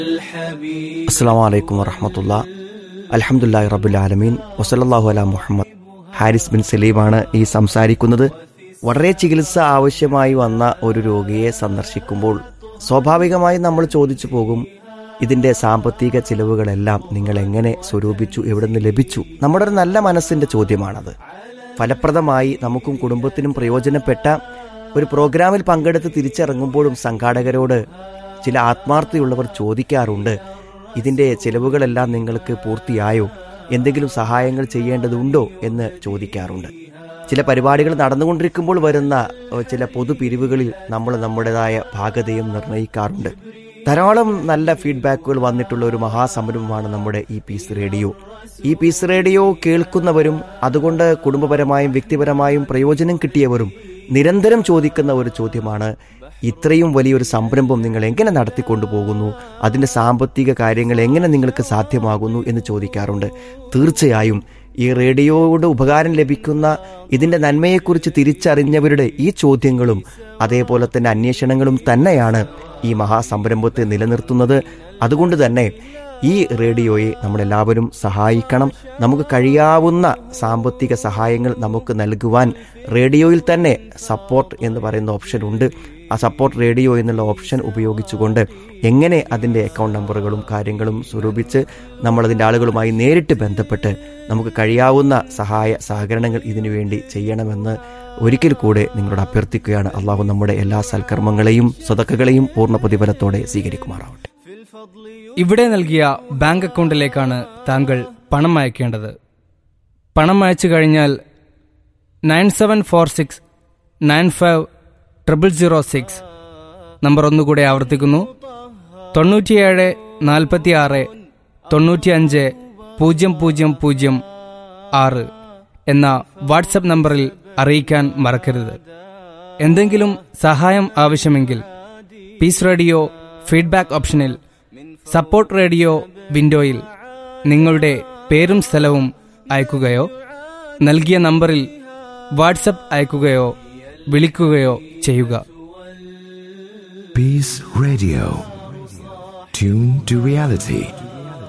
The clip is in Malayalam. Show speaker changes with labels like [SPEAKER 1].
[SPEAKER 1] അസ്സാം വലൈക്കും വറഹമത്തുള്ള അലഹമുല്ലാ റബുൽ ആലമീൻ വസലല്ലാഹു അല മുഹമ്മദ് ഹാരിസ് ബിൻ സലീമാണ് ഈ സംസാരിക്കുന്നത് വളരെ ചികിത്സ ആവശ്യമായി വന്ന ഒരു രോഗിയെ സന്ദർശിക്കുമ്പോൾ സ്വാഭാവികമായി നമ്മൾ ചോദിച്ചു പോകും ഇതിന്റെ സാമ്പത്തിക ചിലവുകളെല്ലാം നിങ്ങൾ എങ്ങനെ സ്വരൂപിച്ചു എവിടെ നിന്ന് ലഭിച്ചു നമ്മുടെ ഒരു നല്ല മനസ്സിന്റെ ചോദ്യമാണത് ഫലപ്രദമായി നമുക്കും കുടുംബത്തിനും പ്രയോജനപ്പെട്ട ഒരു പ്രോഗ്രാമിൽ പങ്കെടുത്ത് തിരിച്ചിറങ്ങുമ്പോഴും സംഘാടകരോട് ചില ആത്മാർത്ഥതയുള്ളവർ ചോദിക്കാറുണ്ട് ഇതിന്റെ ചെലവുകളെല്ലാം നിങ്ങൾക്ക് പൂർത്തിയായോ എന്തെങ്കിലും സഹായങ്ങൾ ചെയ്യേണ്ടതുണ്ടോ എന്ന് ചോദിക്കാറുണ്ട് ചില പരിപാടികൾ നടന്നുകൊണ്ടിരിക്കുമ്പോൾ വരുന്ന ഏഹ്, ചില പൊതുപിരിവുകളിൽ നമ്മൾ നമ്മുടേതായ ഭാഗതയും നിർണ്ണയിക്കാറുണ്ട് ധാരാളം നല്ല ഫീഡ്ബാക്കുകൾ വന്നിട്ടുള്ള ഒരു മഹാസംരംഭമാണ് നമ്മുടെ ഈ പീസ് റേഡിയോ ഈ പീസ് റേഡിയോ കേൾക്കുന്നവരും അതുകൊണ്ട് കുടുംബപരമായും വ്യക്തിപരമായും പ്രയോജനം കിട്ടിയവരും നിരന്തരം ചോദിക്കുന്ന ഒരു ചോദ്യമാണ് ഇത്രയും വലിയൊരു സംരംഭം നിങ്ങൾ എങ്ങനെ നടത്തിക്കൊണ്ടു പോകുന്നു അതിന്റെ സാമ്പത്തിക കാര്യങ്ങൾ എങ്ങനെ നിങ്ങൾക്ക് സാധ്യമാകുന്നു എന്ന് ചോദിക്കാറുണ്ട് തീർച്ചയായും ഈ റേഡിയോയുടെ ഉപകാരം ലഭിക്കുന്ന ഇതിന്റെ നന്മയെക്കുറിച്ച് തിരിച്ചറിഞ്ഞവരുടെ ഈ ചോദ്യങ്ങളും അതേപോലെ തന്നെ അന്വേഷണങ്ങളും തന്നെയാണ് ഈ മഹാസംരംഭത്തെ നിലനിർത്തുന്നത് അതുകൊണ്ട് തന്നെ ഈ റേഡിയോയെ നമ്മളെല്ലാവരും സഹായിക്കണം നമുക്ക് കഴിയാവുന്ന സാമ്പത്തിക സഹായങ്ങൾ നമുക്ക് നൽകുവാൻ റേഡിയോയിൽ തന്നെ സപ്പോർട്ട് എന്ന് പറയുന്ന ഓപ്ഷൻ ഉണ്ട് ആ സപ്പോർട്ട് റേഡിയോ എന്നുള്ള ഓപ്ഷൻ ഉപയോഗിച്ചുകൊണ്ട് എങ്ങനെ അതിൻ്റെ അക്കൗണ്ട് നമ്പറുകളും കാര്യങ്ങളും സ്വരൂപിച്ച് നമ്മളതിൻ്റെ ആളുകളുമായി നേരിട്ട് ബന്ധപ്പെട്ട് നമുക്ക് കഴിയാവുന്ന സഹായ സഹകരണങ്ങൾ ഇതിനു വേണ്ടി ചെയ്യണമെന്ന് ഒരിക്കൽ കൂടെ നിങ്ങളോട് അഭ്യർത്ഥിക്കുകയാണ് അള്ളാഹു നമ്മുടെ എല്ലാ സൽക്കർമ്മങ്ങളെയും സ്വതക്കകളെയും പൂർണ്ണ പ്രതിഫലത്തോടെ സ്വീകരിക്കുമാറാവട്ടെ
[SPEAKER 2] ഇവിടെ നൽകിയ ബാങ്ക് അക്കൗണ്ടിലേക്കാണ് താങ്കൾ പണം അയക്കേണ്ടത് പണം അയച്ചു കഴിഞ്ഞാൽ nine seven four six nine five triple zero six number ഒന്നുകൂടെ ആവർത്തിക്കുന്നു തൊണ്ണൂറ്റിയേഴ് നാൽപ്പത്തി ആറ് തൊണ്ണൂറ്റിയഞ്ച് പൂജ്യം പൂജ്യം പൂജ്യം ആറ് എന്ന വാട്സപ്പ് നമ്പറിൽ അറിയിക്കാൻ മറക്കരുത് എന്തെങ്കിലും സഹായം ആവശ്യമെങ്കിൽ പീസ് റേഡിയോ ഫീഡ്ബാക്ക് ഓപ്ഷനിൽ സപ്പോർട്ട് റേഡിയോ വിൻഡോയിൽ നിങ്ങളുടെ പേരും സ്ഥലവും അയക്കുകയോ നൽകിയ നമ്പറിൽ വാട്സപ്പ് അയക്കുകയോ വിളിക്കുകയോ ചെയ്യുക
[SPEAKER 3] Peace Radio. Tune to reality.